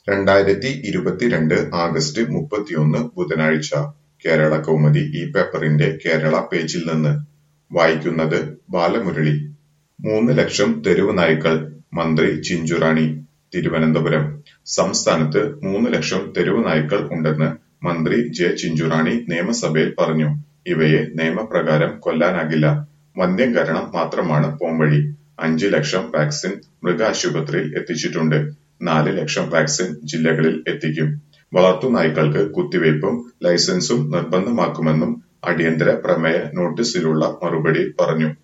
രണ്ടായിരത്തി ഇരുപത്തിരണ്ട് ആഗസ്റ്റ് മുപ്പത്തിയൊന്ന് ബുധനാഴ്ച കേരള കൗമുദി ഈ പേപ്പറിന്റെ കേരള പേജിൽ നിന്ന് വായിക്കുന്നത് ബാലമുരളി മൂന്ന് ലക്ഷം തെരുവ് നായ്ക്കൾ മന്ത്രി ചിഞ്ചുറാണി തിരുവനന്തപുരം സംസ്ഥാനത്ത് മൂന്ന് ലക്ഷം തെരുവ് നായ്ക്കൾ ഉണ്ടെന്ന് മന്ത്രി ജെ ചിഞ്ചുറാണി നിയമസഭയിൽ പറഞ്ഞു ഇവയെ നിയമപ്രകാരം കൊല്ലാനാകില്ല വന്ധ്യംകരണം മാത്രമാണ് പോംവഴി അഞ്ച് ലക്ഷം വാക്സിൻ മൃഗാശുപത്രിയിൽ എത്തിച്ചിട്ടുണ്ട് നാല് ലക്ഷം വാക്സിൻ ജില്ലകളിൽ എത്തിക്കും വളർത്തുനായ്ക്കൾക്ക് കുത്തിവയ്പും ലൈസൻസും നിർബന്ധമാക്കുമെന്നും അടിയന്തര പ്രമേയ നോട്ടീസിലുള്ള മറുപടിയിൽ പറഞ്ഞു